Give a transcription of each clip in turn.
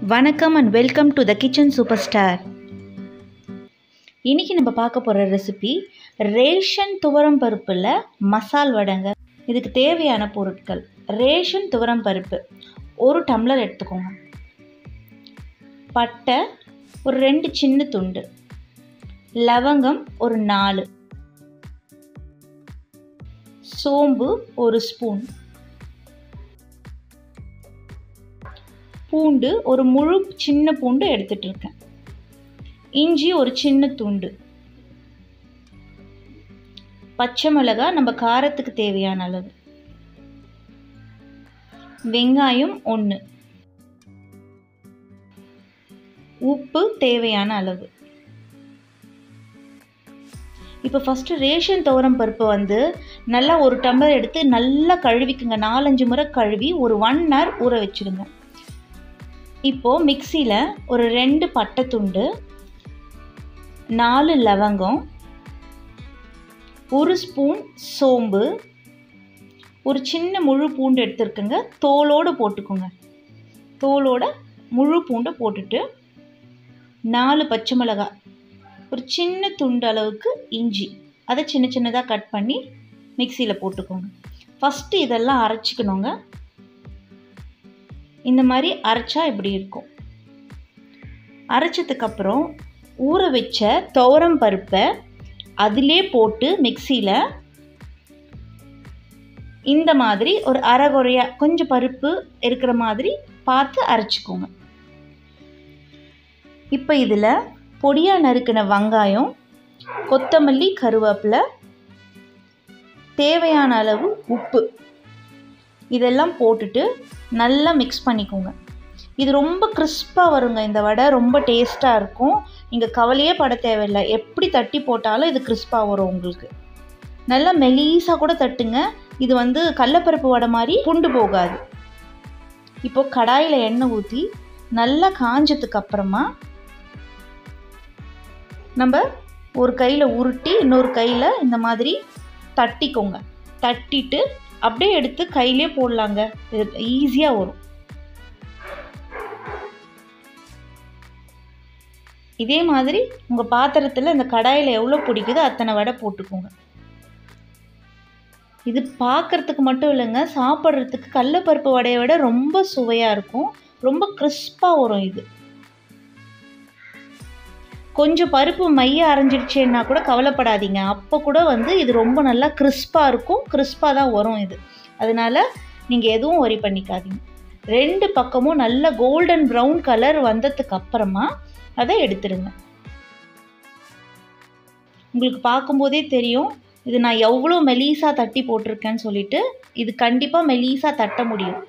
வணக்கம் and welcome to the kitchen super star இன்றைக்கி நம்ம பார்க்க போகிற ரெசிபி ரேஷன் துவரம் பருப்பில் மசால் வடைங்க இதுக்கு தேவையான பொருட்கள் ரேஷன் துவரம் பருப்பு ஒரு டம்ளர் எடுத்துக்கோங்க பட்டை ஒரு ரெண்டு சின்ன துண்டு லவங்கம் ஒரு நாலு சோம்பு ஒரு ஸ்பூன் பூண்டு ஒரு முழு சின்ன பூண்டு எடுத்துட்டு இருக்கேன் இஞ்சி ஒரு சின்ன துண்டு பச்சை மிளகாய் நம்ம காரத்துக்கு தேவையான அளவு வெங்காயம் ஒன்று உப்பு தேவையான அளவு இப்போ ஃபஸ்ட்டு ரேஷன் துவரம் பருப்பு வந்து நல்லா ஒரு டம்ளர் எடுத்து நல்லா கழுவிக்குங்க நாலஞ்சு முறை கழுவி ஒரு ஒன் ஹவர் ஊற வச்சுடுங்க இப்போது மிக்சியில் ஒரு ரெண்டு பட்டை துண்டு நாலு லவங்கம் ஒரு ஸ்பூன் சோம்பு ஒரு சின்ன முழு பூண்டு எடுத்துருக்குங்க தோலோடு போட்டுக்கோங்க தோலோட முழு பூண்டை போட்டுட்டு நாலு பச்சை மிளகாய் ஒரு சின்ன துண்டு அளவுக்கு இஞ்சி அதை சின்ன சின்னதாக கட் பண்ணி மிக்சியில் போட்டுக்கோங்க ஃபஸ்ட்டு இதெல்லாம் அரைச்சிக்கணுங்க இந்த மாதிரி அரைச்சா இப்படி இருக்கும் அரைச்சதுக்கப்புறம் ஊற வச்ச துவரம் பருப்பை அதிலே போட்டு மிக்சியில் இந்த மாதிரி ஒரு அரைகுறையாக கொஞ்சம் பருப்பு இருக்கிற மாதிரி பார்த்து அரைச்சிக்கோங்க இப்போ இதில் பொடியாக நறுக்கின வெங்காயம் கொத்தமல்லி கருவேப்பிலை தேவையான அளவு உப்பு இதெல்லாம் போட்டுட்டு நல்லா மிக்ஸ் பண்ணிக்கோங்க இது ரொம்ப கிறிஸ்பாக வருங்க இந்த வடை ரொம்ப டேஸ்ட்டாக இருக்கும் நீங்கள் கவலையே பட தேவையில்லை எப்படி தட்டி போட்டாலும் இது கிறிஸ்பாக வரும் உங்களுக்கு நல்லா மெலீஸாக கூட தட்டுங்க இது வந்து கடலப்பருப்பு வடை மாதிரி புண்டு போகாது இப்போது கடாயில் எண்ணெய் ஊற்றி நல்லா காஞ்சதுக்கு அப்புறமா நம்ம ஒரு கையில் உருட்டி இன்னொரு கையில் இந்த மாதிரி தட்டிக்கோங்க தட்டிட்டு அப்படியே எடுத்து கையிலே போடலாங்க இது ஈஸியாக வரும் இதே மாதிரி உங்கள் பாத்திரத்தில் இந்த கடாயில் எவ்வளோ பிடிக்குதோ அத்தனை வடை போட்டுக்கோங்க இது பார்க்குறதுக்கு மட்டும் இல்லைங்க சாப்பிட்றதுக்கு கடலப்பருப்பு வடையை விட ரொம்ப சுவையாக இருக்கும் ரொம்ப கிறிஸ்பாக வரும் இது கொஞ்சம் பருப்பு மைய அரைஞ்சிடுச்சேன்னா கூட கவலைப்படாதீங்க அப்போ கூட வந்து இது ரொம்ப நல்லா கிறிஸ்பாக இருக்கும் கிறிஸ்பாக தான் வரும் இது அதனால் நீங்கள் எதுவும் ஒரி பண்ணிக்காதீங்க ரெண்டு பக்கமும் நல்ல கோல்டன் ப்ரௌன் கலர் வந்ததுக்கு அப்புறமா அதை எடுத்துடுங்க உங்களுக்கு பார்க்கும்போதே தெரியும் இது நான் எவ்வளோ மெலீஸாக தட்டி போட்டிருக்கேன்னு சொல்லிட்டு இது கண்டிப்பாக மெலீஸாக தட்ட முடியும்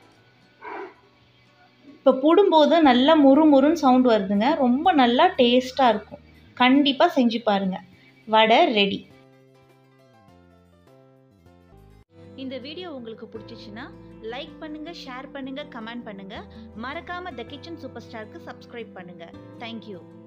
இப்போ போடும்போது நல்லா முறு முறுன்னு சவுண்ட் வருதுங்க ரொம்ப நல்லா டேஸ்ட்டாக இருக்கும் கண்டிப்பாக செஞ்சு பாருங்கள் வடை ரெடி இந்த வீடியோ உங்களுக்கு பிடிச்சிச்சின்னா லைக் பண்ணுங்க ஷேர் பண்ணுங்க கமெண்ட் பண்ணுங்க மறக்காம த கிச்சன் சூப்பர் ஸ்டாருக்கு சப்ஸ்கிரைப் பண்ணுங்க தேங்க்யூ